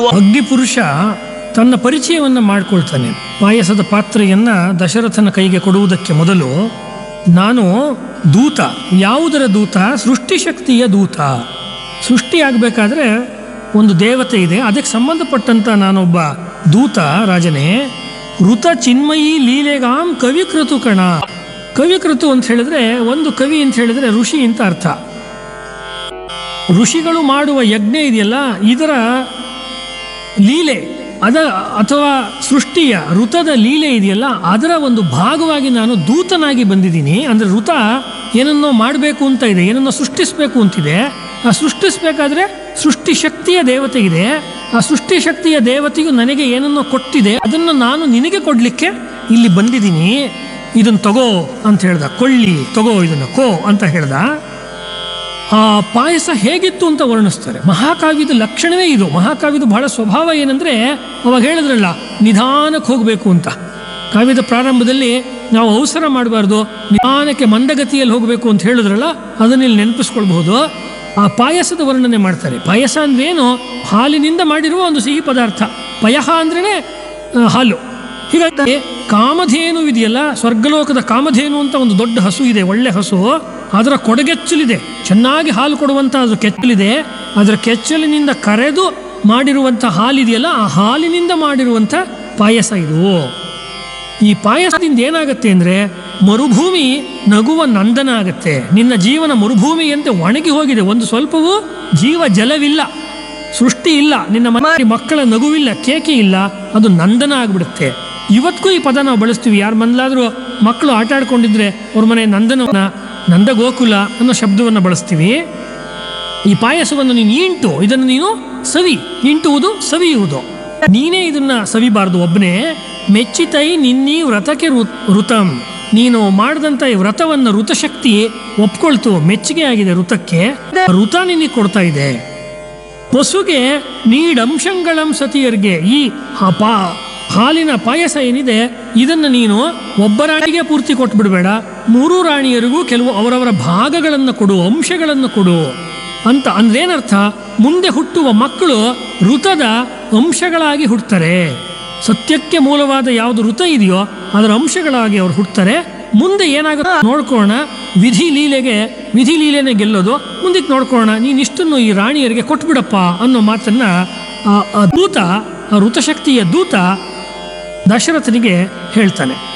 ಅಗ್ನಿಪುರುಷ ತನ್ನ ಪರಿಚಯವನ್ನು ಮಾಡಿಕೊಳ್ತಾನೆ ಪಾಯಸದ ಪಾತ್ರೆಯನ್ನ ದಶರಥನ ಕೈಗೆ ಕೊಡುವುದಕ್ಕೆ ಮೊದಲು ನಾನು ದೂತ ಯಾವುದರ ದೂತ ಸೃಷ್ಟಿಶಕ್ತಿಯ ದೂತ ಸೃಷ್ಟಿ ಆಗಬೇಕಾದ್ರೆ ಒಂದು ದೇವತೆ ಇದೆ ಅದಕ್ಕೆ ಸಂಬಂಧಪಟ್ಟಂತ ನಾನೊಬ್ಬ ದೂತ ರಾಜನೇ ಋತ ಚಿನ್ಮಯಿ ಲೀಲೆಗಾಂ ಕವಿಕೃತು ಕಣ ಕವಿಕೃತು ಅಂತ ಹೇಳಿದ್ರೆ ಒಂದು ಕವಿ ಅಂತ ಹೇಳಿದ್ರೆ ಋಷಿ ಅಂತ ಅರ್ಥ ಋಷಿಗಳು ಮಾಡುವ ಯಜ್ಞ ಇದೆಯಲ್ಲ ಇದರ ಲೀಲೆ ಅದ ಅಥವಾ ಸೃಷ್ಟಿಯ ಋತದ ಲೀಲೆ ಇದೆಯಲ್ಲ ಅದರ ಒಂದು ಭಾಗವಾಗಿ ನಾನು ದೂತನಾಗಿ ಬಂದಿದ್ದೀನಿ ಅಂದರೆ ಋತ ಏನನ್ನೋ ಮಾಡಬೇಕು ಅಂತ ಇದೆ ಏನನ್ನೋ ಸೃಷ್ಟಿಸಬೇಕು ಅಂತಿದೆ ಆ ಸೃಷ್ಟಿಸಬೇಕಾದ್ರೆ ಸೃಷ್ಟಿ ಶಕ್ತಿಯ ದೇವತೆ ಇದೆ ಆ ಸೃಷ್ಟಿ ಶಕ್ತಿಯ ದೇವತೆಯು ನನಗೆ ಏನನ್ನೋ ಕೊಟ್ಟಿದೆ ಅದನ್ನು ನಾನು ನಿನಗೆ ಕೊಡಲಿಕ್ಕೆ ಇಲ್ಲಿ ಬಂದಿದ್ದೀನಿ ಇದನ್ನು ತಗೋ ಅಂತ ಹೇಳ್ದ ಕೊಳ್ಳಿ ತಗೋ ಇದನ್ನು ಕೋ ಅಂತ ಹೇಳ್ದ ಆ ಪಾಯಸ ಹೇಗಿತ್ತು ಅಂತ ವರ್ಣಿಸ್ತಾರೆ ಮಹಾಕಾವ್ಯದ ಲಕ್ಷಣವೇ ಇದು ಮಹಾಕಾವ್ಯದ ಬಹಳ ಸ್ವಭಾವ ಏನಂದ್ರೆ ಅವಾಗ ಹೇಳಿದ್ರಲ್ಲ ನಿಧಾನಕ್ಕೆ ಹೋಗಬೇಕು ಅಂತ ಕಾವ್ಯದ ಪ್ರಾರಂಭದಲ್ಲಿ ನಾವು ಅವಸರ ಮಾಡಬಾರ್ದು ನಿಧಾನಕ್ಕೆ ಮಂದಗತಿಯಲ್ಲಿ ಹೋಗಬೇಕು ಅಂತ ಹೇಳಿದ್ರಲ್ಲ ಅದನ್ನ ಇಲ್ಲಿ ನೆನಪಿಸ್ಕೊಳ್ಬಹುದು ಆ ಪಾಯಸದ ವರ್ಣನೆ ಮಾಡ್ತಾರೆ ಪಾಯಸ ಅಂದ್ರೆ ಏನು ಹಾಲಿನಿಂದ ಮಾಡಿರುವ ಒಂದು ಸಿಹಿ ಪದಾರ್ಥ ಪಯಹ ಅಂದ್ರೇನೆ ಆ, ಹಾಲು ಹೀಗಾಗಿ ಕಾಮಧೇನು ಇದೆಯಲ್ಲ ಸ್ವರ್ಗಲೋಕದ ಕಾಮಧೇನು ಅಂತ ಒಂದು ದೊಡ್ಡ ಹಸು ಇದೆ ಒಳ್ಳೆ ಹಸು ಅದರ ಕೊಡಗೆಚ್ಚಲಿದೆ ಚೆನ್ನಾಗಿ ಹಾಲು ಕೊಡುವಂಥ ಅದು ಕೆಚ್ಚಲಿದೆ ಅದರ ಕೆಚ್ಚಲಿನಿಂದ ಕರೆದು ಮಾಡಿರುವಂಥ ಹಾಲಿದೆಯಲ್ಲ ಆ ಹಾಲಿನಿಂದ ಮಾಡಿರುವಂಥ ಪಾಯಸ ಇದು ಈ ಪಾಯಸದಿಂದ ಏನಾಗುತ್ತೆ ಅಂದರೆ ಮರುಭೂಮಿ ನಗುವ ನಂದನ ಆಗುತ್ತೆ ನಿನ್ನ ಜೀವನ ಮರುಭೂಮಿಯಂತೆ ಒಣಗಿ ಹೋಗಿದೆ ಒಂದು ಸ್ವಲ್ಪವೂ ಜೀವ ಜಲವಿಲ್ಲ ಸೃಷ್ಟಿ ಇಲ್ಲ ನಿನ್ನ ಮನೆ ಮಕ್ಕಳ ನಗುವಿಲ್ಲ ಕೇಕೆ ಇಲ್ಲ ಅದು ನಂದನ ಆಗ್ಬಿಡುತ್ತೆ ಇವತ್ತಿಗೂ ಈ ಪದ ನಾವು ಬಳಸ್ತೀವಿ ಯಾರ ಮನೇಲಾದ್ರೂ ಮಕ್ಕಳು ಆಟ ಆಡ್ಕೊಂಡಿದ್ರೆ ಅವ್ರ ಮನೆ ನಂದನವನ ನಂದ ಗೋಕುಲ ಅನ್ನೋ ಶಬ್ದವನ್ನು ಬಳಸ್ತೀವಿ ಈ ಪಾಯಸವನ್ನು ನೀನು ಇಂಟು ಇದನ್ನು ನೀನು ಸವಿ ಇಂಟುವುದು ಸವಿಯುವುದು ನೀನೇ ಇದನ್ನ ಸವಿಬಾರ್ದು ಒಬ್ಬನೇ ಮೆಚ್ಚಿತೈ ನಿನ್ನೀ ವ್ರತಕ್ಕೆ ಋ- ಋತಂ ನೀನು ಮಾಡಿದಂಥ ಈ ವ್ರತವನ್ನು ಋತಶಕ್ತಿ ಒಪ್ಕೊಳ್ತು ಮೆಚ್ಚುಗೆ ಆಗಿದೆ ಋತಕ್ಕೆ ಋತ ನಿನಗೆ ಕೊಡ್ತಾ ಇದೆ ಪಶುಗೆ ನೀಡಂಶಂಗಳಂ ಸತಿಯರ್ಗೆ ಈ ಹ- ಪಾ ಹಾಲಿನ ಪಾಯಸ ಏನಿದೆ ಇದನ್ನು ನೀನು ಒಬ್ಬ ರಾಣಿಗೆ ಪೂರ್ತಿ ಕೊಟ್ಬಿಡ್ಬೇಡ ಮೂರು ರಾಣಿಯರಿಗೂ ಕೆಲವು ಅವರವರ ಭಾಗಗಳನ್ನು ಕೊಡು ಅಂಶಗಳನ್ನು ಕೊಡು ಅಂತ ಅಂದ್ರೇನರ್ಥ ಮುಂದೆ ಹುಟ್ಟುವ ಮಕ್ಕಳು ಋತದ ಅಂಶಗಳಾಗಿ ಹುಟ್ಟುತ್ತಾರೆ ಸತ್ಯಕ್ಕೆ ಮೂಲವಾದ ಯಾವುದು ಋತ ಇದೆಯೋ ಅದರ ಅಂಶಗಳಾಗಿ ಅವ್ರು ಹುಟ್ಟುತ್ತಾರೆ ಮುಂದೆ ಏನಾಗುತ್ತೆ ನೋಡ್ಕೊಳ್ಳೋಣ ವಿಧಿ ಲೀಲೆಗೆ ವಿಧಿ ಲೀಲೆನೇ ಗೆಲ್ಲೋದು ಮುಂದಕ್ಕೆ ನೋಡ್ಕೊಳ್ಳೋಣ ನೀನು ಇಷ್ಟನ್ನು ಈ ರಾಣಿಯರಿಗೆ ಕೊಟ್ಬಿಡಪ್ಪ ಅನ್ನೋ ಮಾತನ್ನ ಆ ಆ ದೂತ ಆ ಋತಶಕ್ತಿಯ ದೂತ ದಶರಥನಿಗೆ ಹೇಳ್ತಾನೆ